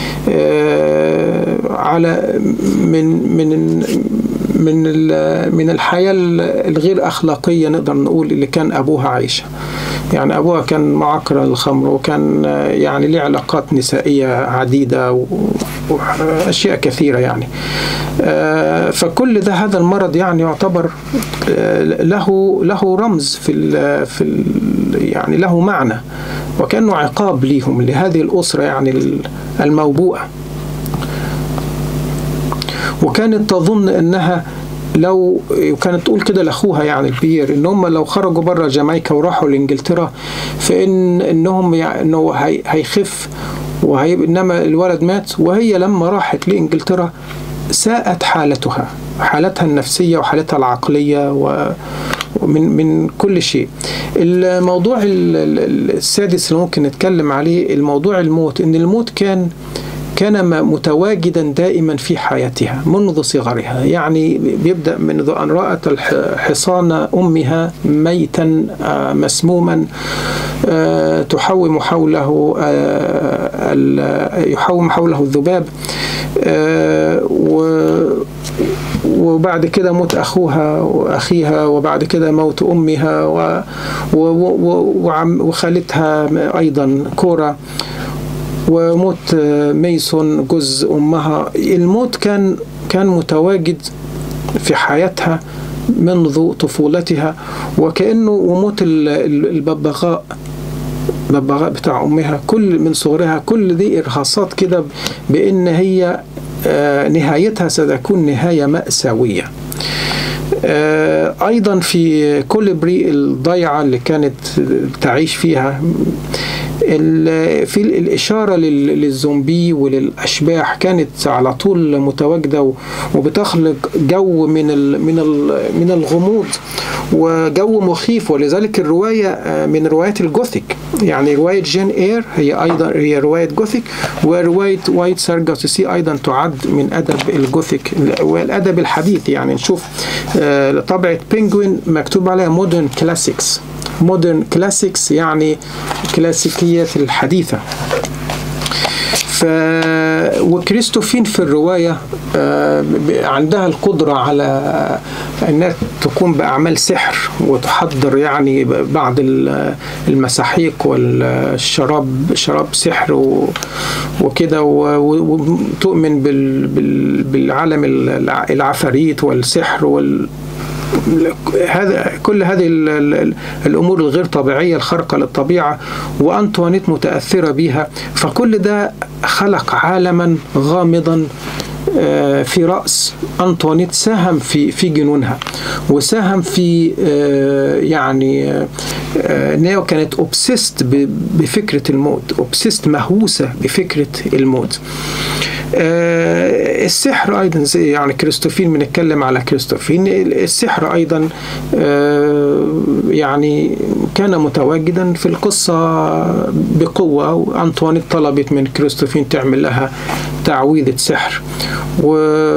على من من من من الحياة الغير أخلاقية نقدر نقول اللي كان أبوها عايشها يعني أبوها كان معكر للخمر وكان يعني له علاقات نسائية عديدة وأشياء كثيرة يعني فكل ده هذا المرض يعني يعتبر له له رمز في ال في ال يعني له معنى وكأنه عقاب ليهم لهذه الأسرة يعني الموبوءة وكانت تظن أنها لو وكانت تقول كده لاخوها يعني البير ان هم لو خرجوا بره جامايكا وراحوا لانجلترا فان انهم يعني انه هي هيخف وهي انما الولد مات وهي لما راحت لانجلترا ساءت حالتها حالتها النفسيه وحالتها العقليه و من من كل شيء الموضوع السادس اللي ممكن نتكلم عليه الموضوع الموت ان الموت كان كان متواجدا دائما في حياتها منذ صغرها يعني بيبدا منذ ان رات حصان امها ميتا مسموما تحوم حوله يحوم حوله الذباب وبعد كده موت اخوها واخيها وبعد كده موت امها وخالتها ايضا كوره وموت ميسون جوز امها الموت كان كان متواجد في حياتها منذ طفولتها وكانه وموت الببغاء الببغاء بتاع أمها كل من صغرها كل دي إرهاصات كده بأن هي نهايتها ستكون نهاية مأساوية أيضا في كوليبري الضيعة اللي كانت تعيش فيها في الإشارة للزومبي وللأشباح كانت على طول متواجدة وبتخلق جو من من من الغموض وجو مخيف ولذلك الرواية من روايات الجوثيك يعني رواية جين اير هي أيضا هي رواية جوثيك ورواية وايت سارجاسوسي أيضا تعد من أدب الجوثيك والأدب الحديث يعني نشوف طبعة بينجوين مكتوب عليها مودرن كلاسيكس مودرن كلاسيكس يعني كلاسيكيات الحديثة ف وكريستوفين في الرواية عندها القدرة على أنها تقوم بأعمال سحر وتحضر يعني بعض المساحيق والشراب شراب سحر وكده وتؤمن بالعالم العفاريت والسحر وال هذا كل هذه الامور الغير طبيعيه الخارقه للطبيعه وانطوانيت متاثره بها فكل ده خلق عالما غامضا في راس انطوانيت ساهم في في جنونها وساهم في يعني نيو كانت اوبسيست بفكره الموت اوبسيست مهووسه بفكره الموت آه السحر ايضا زي يعني كريستوفين بنتكلم على كريستوفين السحر ايضا آه يعني كان متواجدا في القصه بقوه وانطوانيت طلبت من كريستوفين تعمل لها تعويذه سحر و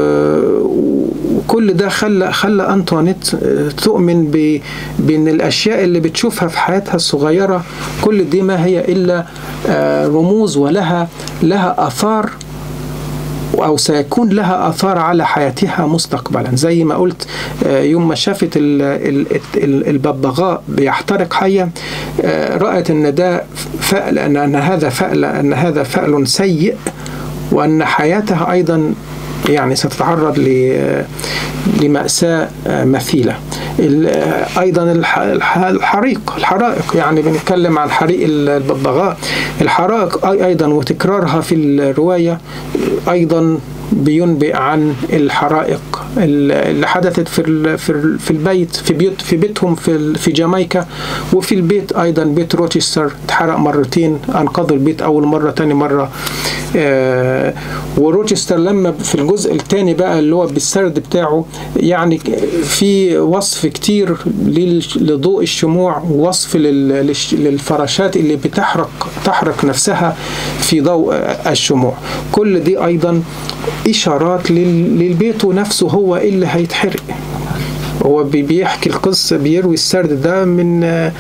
وكل ده خلى خلى انطوانيت تؤمن بان الاشياء اللي بتشوفها في حياتها الصغيره كل دي ما هي الا رموز ولها لها اثار أو سيكون لها آثار على حياتها مستقبلا زي ما قلت يوم ما شافت الببغاء بيحترق حيا رأت أن ده فأل أن هذا فأل أن هذا فأل سيء وأن حياتها أيضا يعني ستتعرض لمأساة مثيلة أيضا الحريق الحرائق يعني بنتكلم عن حريق الببغاء الحرائق أيضا وتكرارها في الرواية أيضا بينبئ عن الحرائق اللي حدثت في في البيت في بيوت في بيتهم في في جامايكا وفي البيت ايضا بيت روتشستر اتحرق مرتين انقذوا البيت اول مره تاني مره آه وروتشستر لما في الجزء الثاني بقى اللي هو بالسرد بتاعه يعني في وصف كتير لضوء الشموع ووصف للفراشات اللي بتحرق تحرق نفسها في ضوء الشموع كل دي ايضا اشارات للبيت نفسه هو اللي هيتحرق هو بيحكي القصة بيروي السرد ده من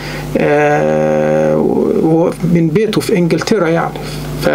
من بيته في انجلترا يعني ف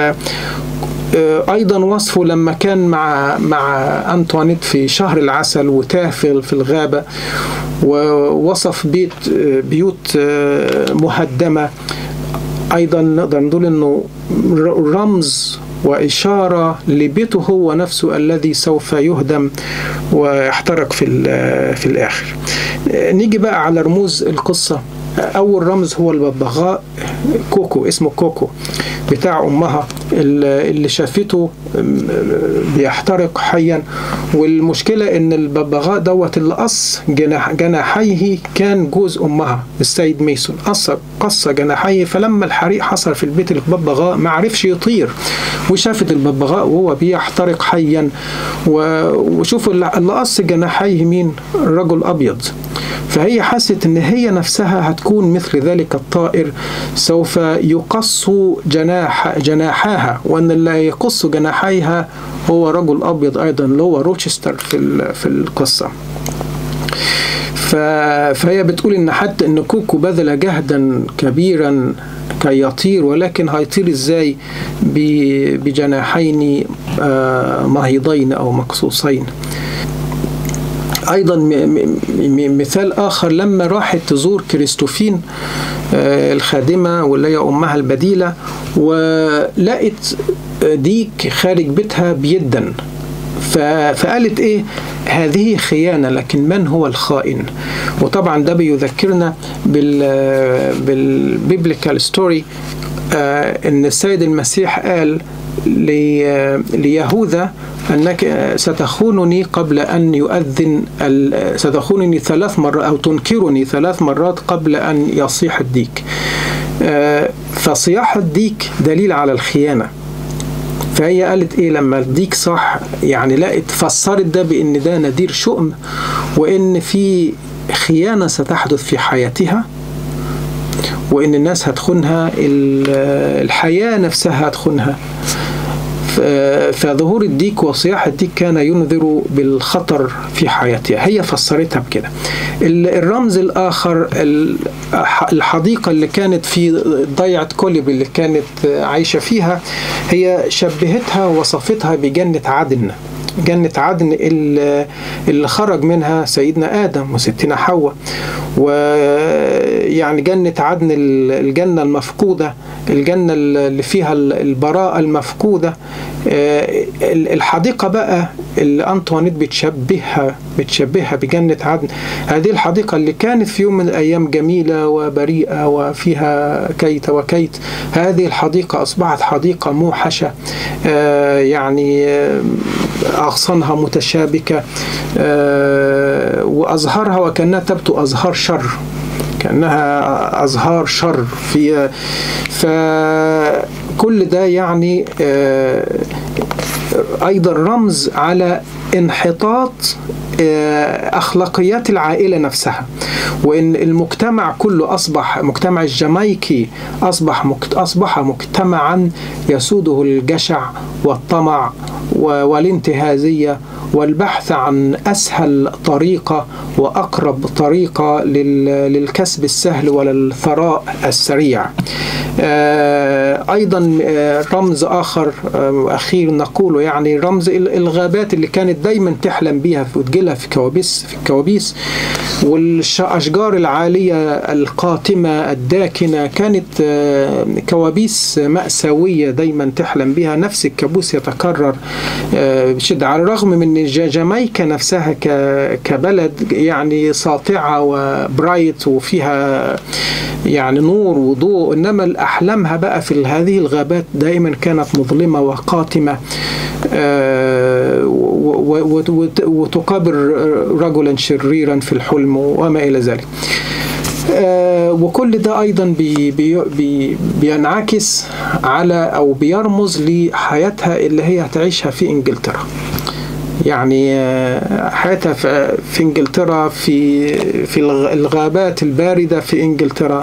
ايضا وصفه لما كان مع مع انطوانيت في شهر العسل وتاه في في الغابه ووصف بيت بيوت مهدمه ايضا نقدر نقول انه رمز وإشارة لبيته هو نفسه الذي سوف يهدم ويحترق في, في الآخر نيجي بقى على رموز القصة أول رمز هو الببغاء كوكو اسمه كوكو بتاع أمها اللي شافته بيحترق حيا والمشكلة إن الببغاء دوت اللي قص جناح جناحيه كان جوز أمها السيد ميسون قص قص جناحيه فلما الحريق حصل في البيت الببغاء ما عرفش يطير وشافت الببغاء وهو بيحترق حيا وشوفوا اللي قص جناحيه مين رجل أبيض فهي حست ان هي نفسها هتكون مثل ذلك الطائر سوف يقص جناح جناحاها وان اللي يقص جناحيها هو رجل ابيض ايضا اللي هو روتشستر في في القصه فهي بتقول ان حتى ان كوكو بذل جهدا كبيرا كي يطير ولكن هيطير ازاي بجناحين مهيضين او مقصوصين ايضا مثال اخر لما راحت تزور كريستوفين الخادمه واللي هي امها البديله ولقت ديك خارج بيتها بيدا فقالت ايه هذه خيانة لكن من هو الخائن وطبعا ده بيذكرنا بال بالبيبليكال ستوري ان السيد المسيح قال ليهوذا أنك ستخونني قبل أن يؤذن ستخونني ثلاث مرات أو تنكرني ثلاث مرات قبل أن يصيح الديك فصياح الديك دليل على الخيانة فهي قالت ايه لما الديك صح يعني لقت فسرت ده بان ده نذير شؤم وان في خيانه ستحدث في حياتها وان الناس هتخونها الحياه نفسها هتخونها فظهور الديك وصياح الديك كان ينذر بالخطر في حياتها هي فسرتها بكده الرمز الآخر الحديقة اللي كانت في ضيعة كوليب اللي كانت عايشة فيها هي شبهتها ووصفتها بجنة عدن جنة عدن اللي خرج منها سيدنا آدم وستنا حواء ويعني جنة عدن الجنة المفقودة الجنة اللي فيها البراءة المفقودة الحديقة بقى اللي أنطوانيت بتشبهها بتشبهها بجنة عدن هذه الحديقة اللي كانت في يوم من الأيام جميلة وبريئة وفيها كيت وكيت هذه الحديقة أصبحت حديقة موحشة يعني أغصانها متشابكة وأزهارها وكأنها تبدو أزهار شر كأنها أزهار شر في فكل ده يعني أيضا رمز على انحطاط اخلاقيات العائله نفسها وان المجتمع كله اصبح مجتمع الجامايكي اصبح اصبح مجتمعا يسوده الجشع والطمع والانتهازيه والبحث عن اسهل طريقه واقرب طريقه للكسب السهل وللثراء السريع ايضا رمز اخر اخير نقوله يعني رمز الغابات اللي كانت دايما تحلم بيها وتجيلها في كوابيس في الكوابيس والاشجار العاليه القاتمه الداكنه كانت كوابيس ماساويه دايما تحلم بها نفس الكابوس يتكرر بشده على الرغم من جامايكا نفسها كبلد يعني ساطعه وبرايت وفيها يعني نور وضوء انما احلامها بقى في هذه الغابات دائما كانت مظلمه وقاتمه وتقابل رجلا شريرا في الحلم وما الى ذلك وكل ده ايضا بي بي بي بينعكس على او بيرمز لحياتها اللي هي هتعيشها في انجلترا يعني حياتها في انجلترا في في الغابات البارده في انجلترا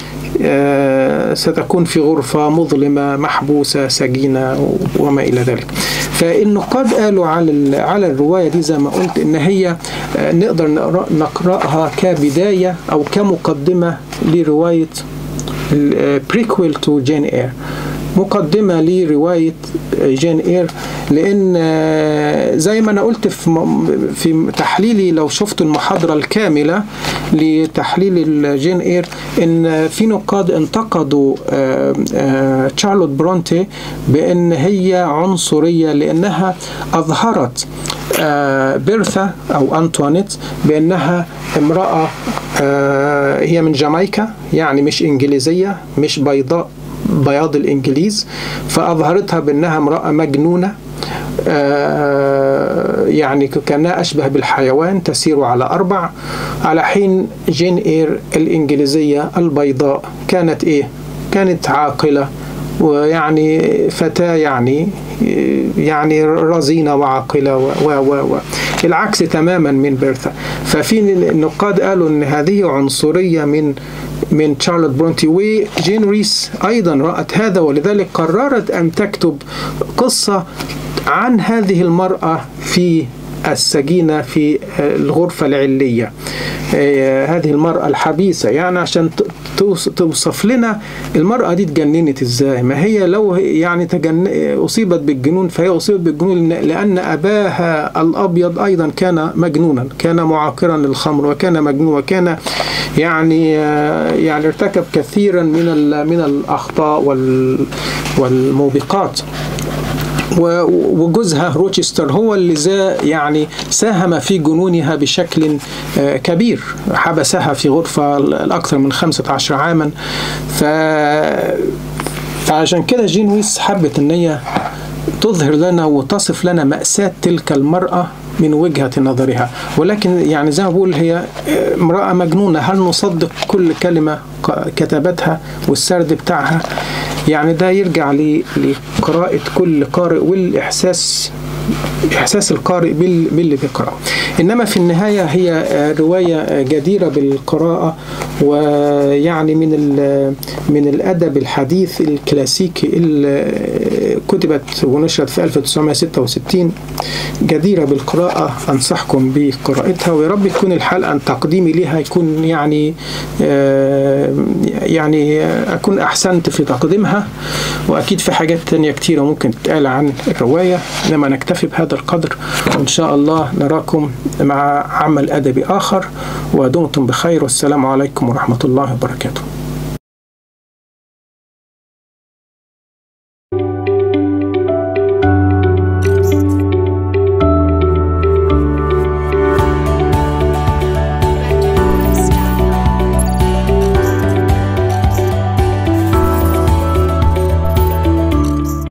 ستكون في غرفة مظلمة محبوسة سجينة وما إلى ذلك فالنقاد قالوا على على الرواية دي زي ما قلت إن هي نقدر نقرأها كبداية أو كمقدمة لرواية بريكويل تو جين اير مقدمة لرواية جين اير لأن زي ما أنا قلت في, في تحليلي لو شفت المحاضرة الكاملة لتحليل جين اير إن في نقاد انتقدوا تشارلوت برونتي بأن هي عنصرية لأنها أظهرت بيرثا أو أنطوانيت بأنها امرأة هي من جامايكا يعني مش إنجليزية مش بيضاء بياض الإنجليز فأظهرتها بأنها امرأة مجنونة يعني كأنها أشبه بالحيوان تسير على أربع على حين جين إير الإنجليزية البيضاء كانت إيه؟ كانت عاقلة ويعني فتاة يعني يعني رزينة وعاقلة و و و العكس تماما من بيرثا ففي النقاد قالوا ان هذه عنصرية من من تشارلوت برونتي وجين ريس ايضا رأت هذا ولذلك قررت ان تكتب قصة عن هذه المرأة في السجينة في الغرفة العلية هذه المرأة الحبيسة يعني عشان توصف لنا المرأة دي اتجننت ازاي ما هي لو يعني تجن... أصيبت بالجنون فهي أصيبت بالجنون لأن أباها الأبيض أيضا كان مجنونا كان معاقرا للخمر وكان مجنون وكان يعني يعني ارتكب كثيرا من من الأخطاء وال... والموبقات وجوزها روتشستر هو اللي زا يعني ساهم في جنونها بشكل كبير حبسها في غرفة لأكثر من 15 عاما ف فعشان كده جين ويس حبت ان هي تظهر لنا وتصف لنا مأساة تلك المرأة من وجهة نظرها ولكن يعني زي ما بقول هي امرأة مجنونة هل نصدق كل كلمة كتبتها والسرد بتاعها يعني ده يرجع لقراءة كل قارئ والإحساس إحساس القارئ باللي بيقرأ إنما في النهاية هي رواية جديرة بالقراءة ويعني من من الأدب الحديث الكلاسيكي اللي كتبت ونشرت في 1966 جديرة بالقراءة أنصحكم بقراءتها ويا رب تكون الحلقة تقديمي لها يكون يعني يعني أكون أحسنت في تقديمها وأكيد في حاجات تانية كتيرة ممكن تتقال عن الرواية إنما نكتفي بهذا القدر وإن شاء الله نراكم مع عمل أدبي آخر ودمتم بخير والسلام عليكم ورحمة الله وبركاته